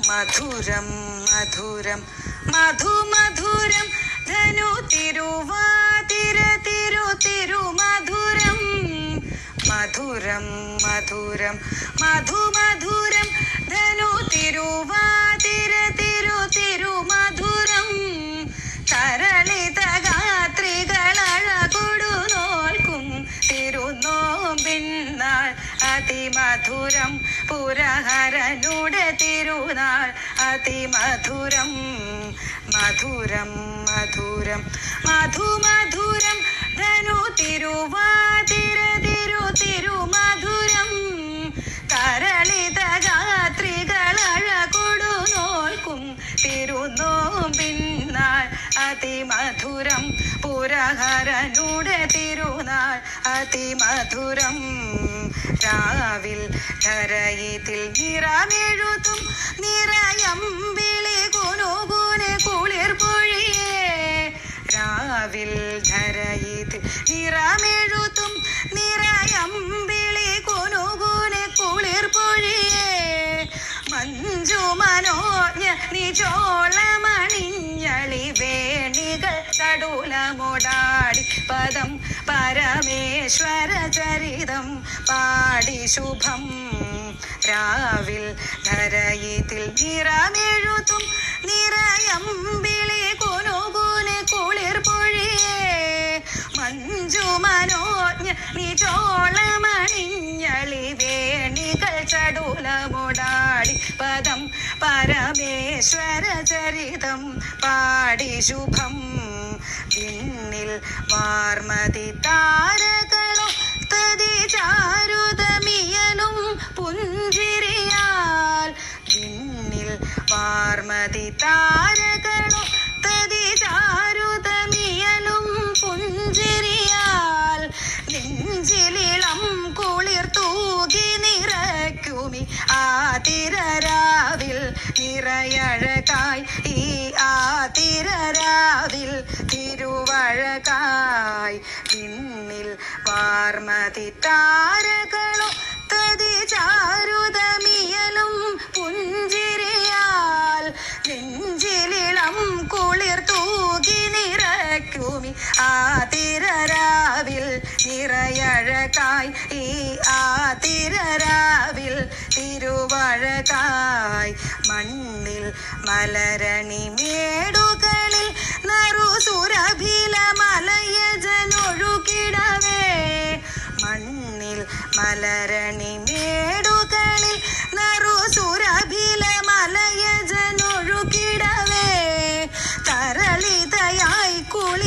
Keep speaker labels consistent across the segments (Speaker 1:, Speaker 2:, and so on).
Speaker 1: മധുരം മധുരം മധു മധുരം ധനു തിരുവാതിര തിരു തിരു മധുരം മധുരം മധുരം മധു മധുരം ധനു തിരുവാതിര തിരു തിരു മധുരം തരളിത ഗാത്രികളഴകൊടു നോൽക്കും തിരുനോമ്പിന്നാൾ അതിമധുരം പുരഹരനുടെ തിരുനാൾ അതിമധുരം മധുരം മധുരം മധു മധുരം ധനു തിരുവാതിര തിരു തിരുമധുരം തരളിത ഗാത്രികളഴകൊടു നോൽക്കും തിരുനോമ്പിന്നാൾ അതിമധുരം പുരഹരനുടെ തിരുനാൾ അതിമധുരം രാവിൽ ധരയിതിൽ നിറമെഴുതും നിറയമ്പിളി കുനുകുനെ കുളിർ പൊഴിയേ രാവിൽ ധരയിതിൽ നിറമെഴുതും നിറയമ്പിളി കുനുകുനെ കുളിർ പൊഴിയേ മഞ്ജു മനോജ്ഞ നിചോളമണിഞ്ഞളി വേണികൾ തടുലമുടാടി പദം പരമേശ്വര ചരിതം പാടി ശുഭം രാവിൽ ധരയിതിൽ നിറമെഴുതും നിറയമ്പിളി കുനുകുനെ കുളിർ പൊഴിയേ മഞ്ജു മനോജ്ഞ നിചോളമണിഞ്ഞളി വേണികൾ ചടുലമുടാടി പദം പരമേശ്വര ചരിതം പാടി ശുഭം പിന്നിൽ വാർമതി താരകളോ തതി ചാരുതമിയലും പുഞ്ചിരിയാൽ പിന്നിൽ വാർമതി താരകളോ തതി ചാരുതമിയലും പുഞ്ചിരിയാൽ നെഞ്ചിലിളം കുളിർ തൂകി നിറയ്ക്കുമി ആതിരരാവിൽ നിറയഴകായി ഈ ആതിരരാവിൽ തിരുവഴകായി പിന്നിൽ വാർമതി താരകളോ തതി ചാരുതമിയലും പുഞ്ചിരിയാൽ നെഞ്ചിലിളം കുളിർ തൂകി നിറയ്ക്കുമി ആതിരരാവിൽ നിറയഴകായി ഈ ആതിരരാവിൽ തിരുവഴകായി മണ്ണിൽ മലരണി മേടുകളിൽ നറുസുരഭില മലയജനൊഴുകിടവേ മണ്ണിൽ മലരണി മേടുകളിൽ നറുസുരഭില മലയജനൊഴുകിടവേ തരളിതയായി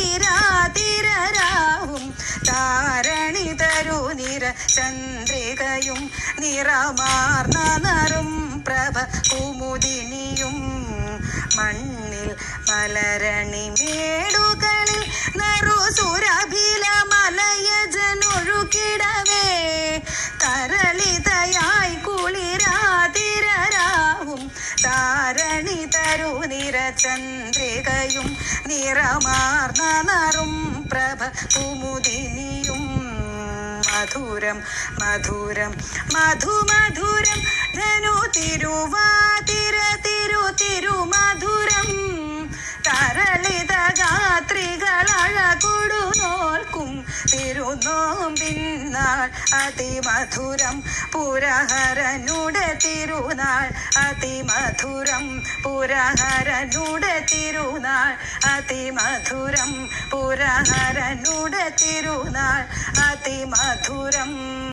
Speaker 1: കുളിരാതിരരാവും താരണി തരു നിര ചന്ദ്രികയും നിറമാർന്ന നറും പ്രഭ കുമുദിനിയും മണ്ണിൽ മലരണി മേടുകളിൽ നറുസുരഭില മലയജനൊഴുകിടവേ തരളിതയായി കുളിരാതിരരാവും താരണി തരു നിര ചന്ദ്രികയും നിറമാർന്ന നറും പ്രഭ കുമുദിനിയും മധുരം മധുരം മധു മധുരം ധനു തിരുവാതിര തിരു തിരുമധുരം തരളിത ഗാത്രികളഴകൊടു നോൽക്കും തിരുനോമ്പിന്നാൾ അതിമധുരം പുരഹരനുടെ തിരുനാൾ അതിമധുരം പുരഹരനുടെ തിരുനാൾ അതിമധുരം പുരഹരനുടെ തിരുനാൾ അതിമധുരം